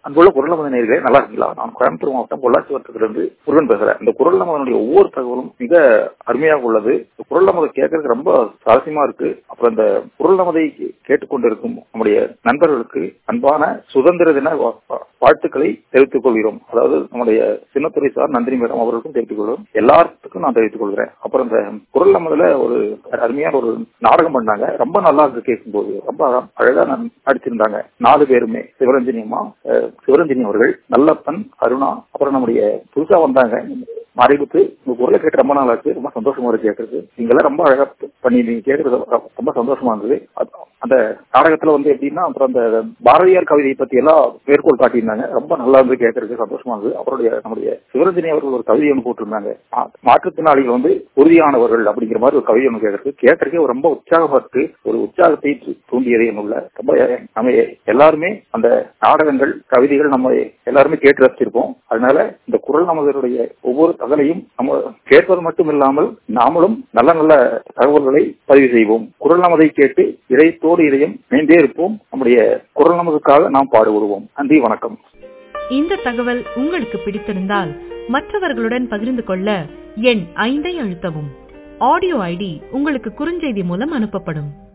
அன்புள்ள குரல் நமது நேர்களே நல்லா இருக்கீங்களா நான் கோயம்புத்தூர் மாவட்டம் பொள்ளாச்சி வட்டத்திலிருந்து முருகன் பேசுறேன் இந்த குரல் நமதனுடைய ஒவ்வொரு தகவலும் மிக அருமையாக உள்ளது இந்த குரல் நமதை கேட்கறதுக்கு ரொம்ப சுவாரஸ்யமா இருக்கு அப்புறம் இந்த குரல் நமதை கேட்டுக்கொண்டிருக்கும் நம்முடைய நண்பர்களுக்கு அன்பான சுதந்திர தின வா- வா- வாழ்த்துக்களை தெரிவித்துக் கொள்கிறோம் அதாவது நம்முடைய சின்னத்துறை சார் நந்தினி மேடம் அவர்களுக்கும் தெரிவித்துக் கொள்கிறோம் எல்லாத்துக்கும் நான் தெரிவித்துக் கொள்கிறேன் அப்புறம் இந்த குரல் நமதுல ஒரு அருமையான ஒரு நாடகம் பண்ணாங்க ரொம்ப நல்லா இருக்கு கேட்கும்போது ரொம்ப அழ- அழகா ந- நடிச்சிருந்தாங்க நாலு பேருமே சிவரஞ்சனி அம்மா அஹ், சிவரஞ்சனி அவர்கள் நல்லப்பன் அருணா அப்புறம் நம்முடைய புதுசா வந்தாங்க மறைவுக்கு உங்க குரலை கேட்டு ரொம்ப நாள் ஆச்சு ரொம்ப சந்தோஷமா இருக்கு கேட்கறது நீங்களாம் ரொம்ப அழகா பண்ணி நீங்க கேட்கறது ரொம்ப- ரொம்ப சந்தோஷமா இருந்தது அது- அந்த நாடகத்துல வந்து எப்படின்னா அப்புறம் அந்த பாரதியார் கவிதையை பத்தி எல்லாம் மேற்கோள் காட்டியிருந்தாங்க ரொம்ப நல்லா இருந்து கேட்கறதுக்கு சந்தோஷமா இருந்தது அவருடைய நம்முடைய சிவரஞ்சனி அவர்கள் ஒரு கவிதை ஒன்று போட்டிருந்தாங்க மா- மாற்றுத்திறனாளிகள் வந்து உறுதியானவர்கள் அப்படிங்கிற மாதிரி ஒரு கவிதை ஒன்று கேட்கறது கேட்கறதுக்கே ரொம்ப உற்சாகமா இருக்கு ஒரு உற்சாகத்தை தூ- தூண்டியது என்னுள்ள ரொம்ப நம்ம எல்லாருமே அந்த நாடகங்கள் கவிதைகள் நம்ம எல்லாருமே கேட்டு ரசிச்சிருப்போம் அதனால இந்த குரல் நமதனுடைய ஒவ்வொரு தகவலையும் நம்ம கேட்பது மட்டும் இல்லாமல் நாமளும் நல்ல நல்ல தகவல்களை பதிவு செய்வோம் குரல் நமதை கேட்டு இதயத்தோடு இதயம் இணைந்தே இருப்போம் நம்முடைய குரல் நமதுக்காக நாம் பாடுபடுவோம் நன்றி வணக்கம் இந்த தகவல் உங்களுக்கு பிடித்திருந்தால் மற்றவர்களுடன் பகிர்ந்து கொள்ள எண் ஐந்தை அழுத்தவும் ஆடியோ ஐடி உங்களுக்கு குறுஞ்செய்தி மூலம் அனுப்பப்படும்